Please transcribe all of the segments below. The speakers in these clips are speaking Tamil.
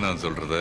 நான் சொல்றது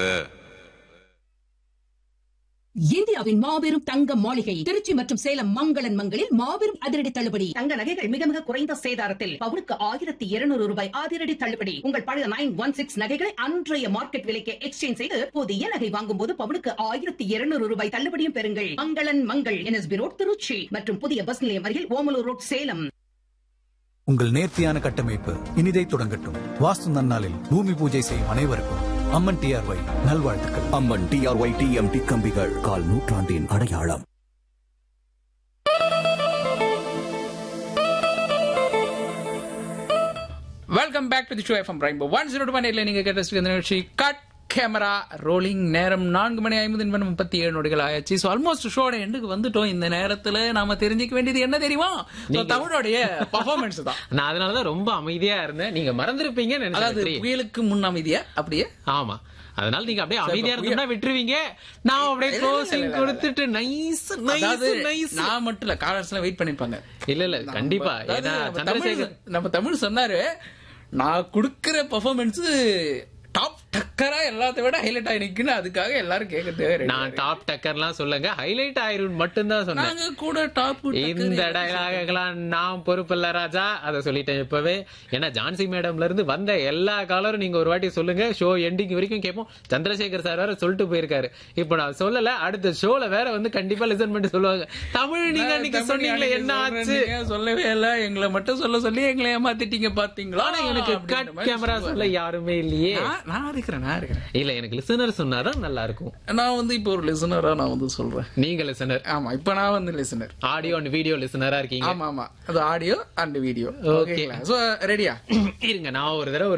இந்தியாவின் மாபெரும் தங்க மாளிகை திருச்சி மற்றும் சேலம் மங்களன் மங்களில் மாபெரும் அதிரடி தள்ளுபடி தங்க நகைகள் மிக மிக குறைந்த சேதாரத்தில் பவுனுக்கு ஆயிரத்தி இருநூறு ரூபாய் அதிரடி தள்ளுபடி உங்கள் பழைய நைன் ஒன் சிக்ஸ் நகைகளை அன்றைய மார்க்கெட் விலைக்கு எக்ஸ்சேஞ்ச் செய்து புதிய நகை வாங்கும் போது பவுனுக்கு ஆயிரத்தி இருநூறு ரூபாய் தள்ளுபடியும் பெறுங்கள் மங்களன் மங்கள் என்எஸ்பி ரோட் திருச்சி மற்றும் புதிய பஸ் நிலையம் அருகில் ஓமலூர் ரோட் சேலம் உங்கள் நேர்த்தியான கட்டமைப்பு இனிதை தொடங்கட்டும் வாஸ்து நன்னாளில் பூமி பூஜை செய்யும் அனைவருக்கும் அம்மன் டிஆர்ஒய் நல்வாழ்த்துக்கள் அம்மன் டிஆர்ஒய் டிஎம்டி கம்பிகள் கால் நூற்றாண்டின் அடையாளம் welcome back to the show FM prime one zero two one நீங்க கேட்ட இந்த நிகழ்ச்சி கட் கேமரா ரோலிங் நேரம் நான்கு மணி ஐம்பது நிமிடம் முப்பத்தி ஏழு நொடிகள் ஆயாச்சு ஸோ ஆல்மோஸ்ட் ஷோட எண்டுக்கு வந்துட்டோம் இந்த நேரத்துல நாம தெரிஞ்சுக்க வேண்டியது என்ன தெரியுமா So, தமிழோடைய பர்ஃபார்மன்ஸ் தான் நான் அதனாலதான் ரொம்ப அமைதியா இருந்தேன் நீங்க மறந்துருப்பீங்கன்னு அதாவது நினைச்சேன் புயலுக்கு முன் அமைதியா அப்படியே ஆமா அதனால நீங்க அப்படியே சரி, அமைதியா இப்ப இருந்தோம்னா விட்டுருவீங்க நான் அப்படியே இல்ல, இல்ல, க்ளோசிங் இல்ல, இல்ல. கொடுத்துட்டு நைஸ் அதாவது நைஸ் நைஸ் நான் மட்டும் இல்ல காலர்ஸ் எல்லாம் வெயிட் பண்ணிருப்பாங்க இல்ல இல்ல கண்டிப்பா அதாவது ஏன்னா நம்ம தமிழ் சந்திரசேகர் நம்ம தமிழ் சொன்னாரு நான் குடுக்கிற பெர்ஃபார்மன்ஸ் டாப் டக்கரா எல்லாத்த விட ஹைலைட் ஆகி நிக்குன்னு அதுக்காக எல்லாரும் கேட்க தேவை நான் டாப் டக்கர்லாம் சொல்லுங்க ஹைலைட் ஆயிரும் மட்டும்தான் சொன்னேன் நாங்க கூட டாப் இந்த டயலாகெல்லாம் நான் பொறுப்பில்ல ராஜா அதை சொல்லிட்டேன் இப்பவே ஏன்னா ஜான்சி மேடம்ல இருந்து வந்த எல்லா காலரும் நீங்க ஒரு வாட்டி சொல்லுங்க ஷோ எண்டிங் வரைக்கும் கேட்போம் சந்திரசேகர் சார் வேற சொல்லிட்டு போயிருக்காரு இப்போ நான் சொல்லல அடுத்த ஷோல வேற வந்து கண்டிப்பா லிசன் பண்ணிட்டு சொல்லுவாங்க தமிழ் நீங்க அன்னைக்கு சொன்னீங்களே என்ன ஆச்சு சொல்லவே இல்ல எங்களை மட்டும் சொல்ல சொல்லி எங்களை ஏமாத்திட்டீங்க பாத்தீங்களா ஆனா எனக்கு கட் கேமரா சொல்ல யாருமே இல்லையே நான் நான் இருக்கிறேன் நான் இருக்கிறேன் இல்ல எனக்கு லிசனர் சொன்னாதான் நல்லா இருக்கும் நான் வந்து இப்போ ஒரு லிசனரா நான் வந்து சொல்றேன் நீங்க லிசனர் ஆமா இப்ப நான் வந்து லிசனர் ஆடியோ அண்ட் வீடியோ லிசனரா இருக்கீங்க ஆமா ஆமா அது ஆடியோ அண்ட் வீடியோ Okay. ஓகேங்களா சோ ரெடியா இருங்க நான் ஒரு தடவை